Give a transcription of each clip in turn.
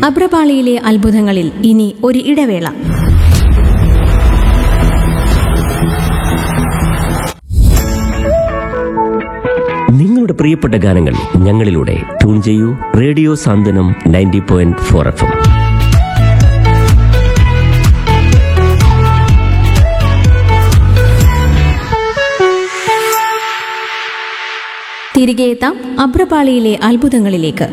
അബ്രപാളിയിലെ അത്ഭുതങ്ങളിൽ ഇനി ഒരു ഇടവേള നിങ്ങളുടെ പ്രിയപ്പെട്ട ഗാനങ്ങൾ ഞങ്ങളിലൂടെ ട്യൂൺ ചെയ്യൂ radio Santhwanam ninety point four F M തിരികെ എത്താം അബ്രപാളിയിലെ അത്ഭുതങ്ങളിലേക്ക്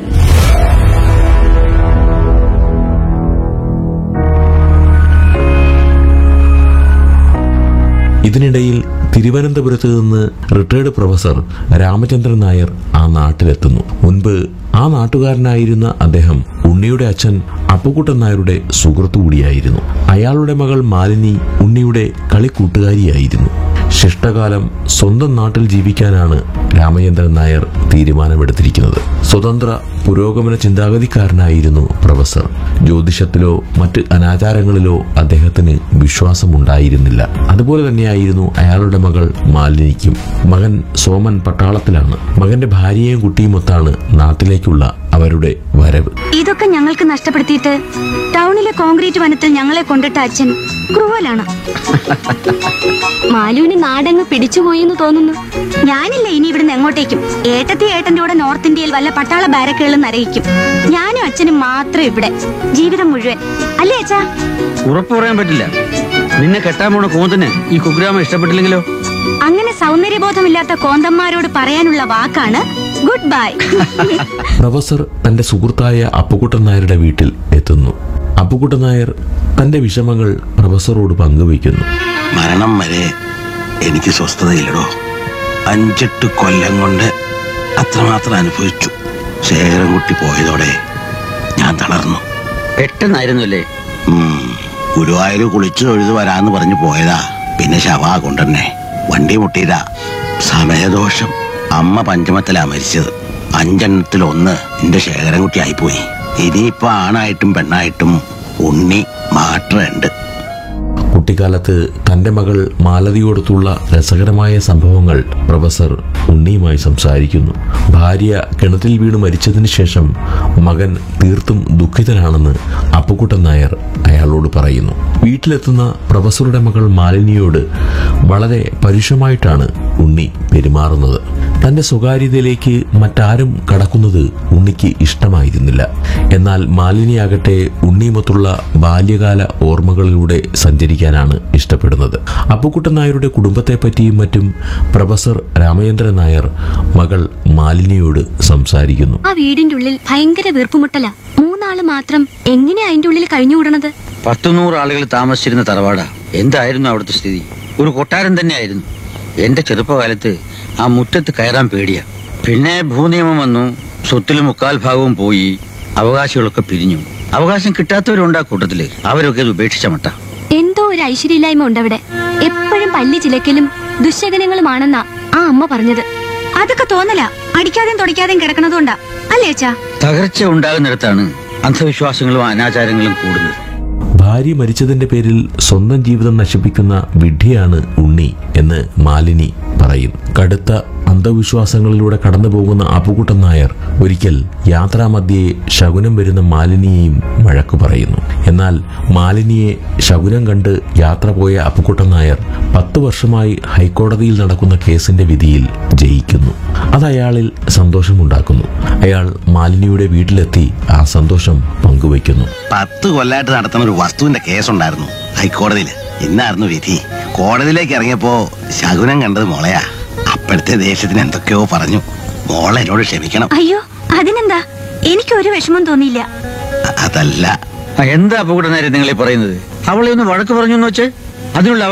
ഇതിനിടയിൽ തിരുവനന്തപുരത്ത് നിന്ന് റിട്ടയർഡ് പ്രൊഫസർ രാമചന്ദ്രൻ നായർ ആ നാട്ടിലെത്തുന്നു മുൻപ് ആ നാട്ടുകാരനായിരുന്ന അദ്ദേഹം ഉണ്ണിയുടെ അച്ഛൻ അപ്പുക്കുട്ടൻ നായരുടെ സുഹൃത്തു കൂടിയായിരുന്നു അയാളുടെ മകൾ മാലിനി ഉണ്ണിയുടെ കളിക്കൂട്ടുകാരിയായിരുന്നു ശിഷ്ടകാലം സ്വന്തം നാട്ടിൽ ജീവിക്കാനാണ് രാമചന്ദ്രൻ നായർ തീരുമാനമെടുത്തിരിക്കുന്നത് സ്വതന്ത്ര പുരോഗമന ചിന്താഗതിക്കാരനായിരുന്നു പ്രൊഫസർ ജ്യോതിഷത്തിലോ മറ്റ് അനാചാരങ്ങളിലോ അദ്ദേഹത്തിന് വിശ്വാസമുണ്ടായിരുന്നില്ല അതുപോലെ തന്നെയായിരുന്നു അയാളുടെ മകൾ മാലിനിക്കും മകൻ സോമൻ പട്ടാളത്തിലാണ് മകന്റെ ഭാര്യയും കുട്ടിയുമൊത്താണ് നാട്ടിലേക്കുള്ള അവരുടെ വരവ് ഇതൊക്കെ ഞങ്ങൾക്ക് നഷ്ടപ്പെടുത്തിയിട്ട് ടൗണിലെ കോൺക്രീറ്റ് വനത്തിൽ ഞങ്ങളെ കൊണ്ടിട്ട അച്ഛൻ ക്രൂവലാണ് മാലുവിന് നാടങ്ങ് പിടിച്ചുപോയി എന്ന് തോന്നുന്നു ഞാനില്ല ഇനി ഇവിടുന്ന് എങ്ങോട്ടേക്കും ഏട്ടത്തി ഏട്ടന്റെ കൂടെ നോർത്ത് ഇന്ത്യയിൽ വല്ല പട്ടാള ബാരക്കുകളും നരയിക്കും ഞാനും അച്ഛനും മാത്രം ഇവിടെ ജീവിതം മുഴുവൻ അല്ലേ അച്ഛാ ഉറപ്പ് പറയാൻ പറ്റില്ല നിന്നെ കെട്ടാൻ പോണ കൂന്തന് ഈ കുഗ്രാമം ഇഷ്ടപ്പെട്ടില്ലെങ്കിലോ അങ്ങനെ സൗന്ദര്യബോധമില്ലാത്ത കോന്തന്മാരോട് പറയാനുള്ള വാക്കാണ് ഗുഡ് ബൈ പ്രൊഫസർ തന്റെ സുഹൃത്തായ അപ്പുക്കുട്ടൻ നായരുടെ വീട്ടിൽ എത്തുന്നു അപ്പുക്കുട്ടൻ നായർ തന്റെ വിഷമങ്ങൾ പ്രൊഫസറോട് പങ്കുവയ്ക്കുന്നു മരണം വരെ എനിക്ക് സ്വസ്ഥതയില്ലടോ അഞ്ചെട്ട് കൊല്ലം കൊണ്ട് അത്രമാത്രം അനുഭവിച്ചു ശേഖരൻകുട്ടി പോയതോടെ ഞാൻ തളർന്നു പെട്ടെന്നായിരുന്നു അല്ലേ ഉം, ഗുരുവായൂർ കുളിച്ചു തൊഴുത് വരാന്ന് പറഞ്ഞു പോയതാ പിന്നെ ശവാ കൊണ്ടുതന്നെ വണ്ടി മുട്ടിയതാ സമയദോഷം അമ്മ പഞ്ചമത്തിലാ മരിച്ചത് അഞ്ചെണ്ണത്തിൽ ഒന്ന് എന്റെ ശേഖരൻകുട്ടി ആയിപ്പോയി ഇനിയിപ്പോ ആണായിട്ടും പെണ്ണായിട്ടും ഉണ്ണി മാറ്റുണ്ട് കുട്ടിക്കാലത്ത് തന്റെ മകൾ മാലതിയോടത്തുള്ള രസകരമായ സംഭവങ്ങൾ പ്രൊഫസർ ഉണ്ണിയുമായി സംസാരിക്കുന്നു ഭാര്യ കിണറ്റിൽ വീണ് മരിച്ചതിന് ശേഷം മകൻ തീർത്തും ദുഃഖിതനാണെന്ന് അപ്പുക്കുട്ടൻ നായർ അയാളോട് പറയുന്നു വീട്ടിലെത്തുന്ന പ്രൊഫസറുടെ മകൾ മാലിനിയോട് വളരെ പരുഷമായിട്ടാണ് ഉണ്ണി പെരുമാറുന്നത് തന്റെ സ്വകാര്യതയിലേക്ക് മറ്റാരും കടക്കുന്നത് ഉണ്ണിക്ക് ഇഷ്ടമായിരുന്നില്ല എന്നാൽ മാലിനിയാകട്ടെ ഉണ്ണിയുമൊത്തുള്ള ബാല്യകാല ഓർമ്മകളിലൂടെ സഞ്ചരിക്കാനാണ് ഇഷ്ടപ്പെടുന്നത് അപ്പുക്കുട്ടൻ നായരുടെ കുടുംബത്തെപ്പറ്റിയും മറ്റും പ്രൊഫസർ രാമചന്ദ്രൻ നായർ മകൾ മാലിനിയോട് സംസാരിക്കുന്നു ആ വീടിന്റെ ഉള്ളിൽ ഭയങ്കര വീർപ്പുമുട്ടല മൂന്നാള് മാത്രം എങ്ങനെയാ അതിന്റെ ഉള്ളിൽ കഴിഞ്ഞുകൂടണത് പത്തുനൂറ് ആളുകൾ താമസിച്ചിരുന്ന തറവാട എന്തായിരുന്നു അവിടുത്തെ സ്ഥിതി ഒരു കൊട്ടാരം തന്നെയായിരുന്നു എന്റെ ചെറുപ്പകാലത്ത് ആ മുറ്റത്ത് കയറാൻ പേടിയാ പിന്നെ ഭൂനിയമം വന്നു സ്വത്തിൽ മുക്കാൽ ഭാഗവും പോയി അവകാശികളൊക്കെ പിരിഞ്ഞു അവകാശം കിട്ടാത്തവരുണ്ട് ആ കൂട്ടത്തില് അവരൊക്കെ ഇത് ഉപേക്ഷിച്ച മട്ട എന്തോ ഒരു ഐശ്വര്യമില്ലായ്മ ഉണ്ടവിടെ എപ്പോഴും പല്ലി ചിലക്കലും ദുശകനങ്ങളുമാണെന്നാ ആ അമ്മ പറഞ്ഞത് അതൊക്കെ തോന്നല അടിക്കാതെയും തുടയ്ക്കാതെയും കിടക്കണതുകൊണ്ടാ അല്ലേ അച്ഛാ തകർച്ച ഉണ്ടാകുന്നിടത്താണ് അന്ധവിശ്വാസങ്ങളും അനാചാരങ്ങളും കൂടുന്നത് ഭാര്യ മരിച്ചതിന്റെ പേരിൽ സ്വന്തം ജീവിതം നശിപ്പിക്കുന്ന വിഡ്ഢിയാണ് ഉണ്ണി എന്ന് മാലിനി പറയും കടുത്ത അന്ധവിശ്വാസങ്ങളിലൂടെ കടന്നു പോകുന്ന അപ്പുക്കുട്ടൻ നായർ ഒരിക്കൽ യാത്രാമധ്യേ ശകുനം വരുന്ന മാലിനിയെയും വഴക്കു പറയുന്നു എന്നാൽ മാലിനിയെ ശകുനം കണ്ട് യാത്ര പോയ അപ്പുക്കുട്ടൻ നായർ പത്ത് വർഷമായി ഹൈക്കോടതിയിൽ നടക്കുന്ന കേസിന്റെ വിധിയിൽ ജയിക്കുന്നു അത് അയാളിൽ സന്തോഷമുണ്ടാക്കുന്നു അയാൾ മാലിനിയുടെ വീട്ടിലെത്തി ആ സന്തോഷം പങ്കുവയ്ക്കുന്നു പത്ത് കൊല്ലായിട്ട് നടത്തുന്ന ഒരു വസ്തുവിന്റെ കേസുണ്ടായിരുന്നു ഹൈക്കോടതിയിൽ ഇന്നായിരുന്നു വിധി കോടതിയിലേക്ക് ഇറങ്ങിയപ്പോ ശകുനം കണ്ടത് മോളയാ അപ്പോഴത്തെ ദേഷ്യത്തിന് എന്തൊക്കെയോ പറഞ്ഞു മോളെ എന്നോട് ക്ഷമിക്കണം അയ്യോ അതിനെന്താ എനിക്കൊരു വിഷമം തോന്നിയില്ല അ- അതല്ല ആ, എന്താ അപകടം നേരെ നിങ്ങളെ പറയുന്നത് അവളെ ഒന്ന് വഴക്ക് പറഞ്ഞു എന്ന് വെച്ച് അതിനുള്ള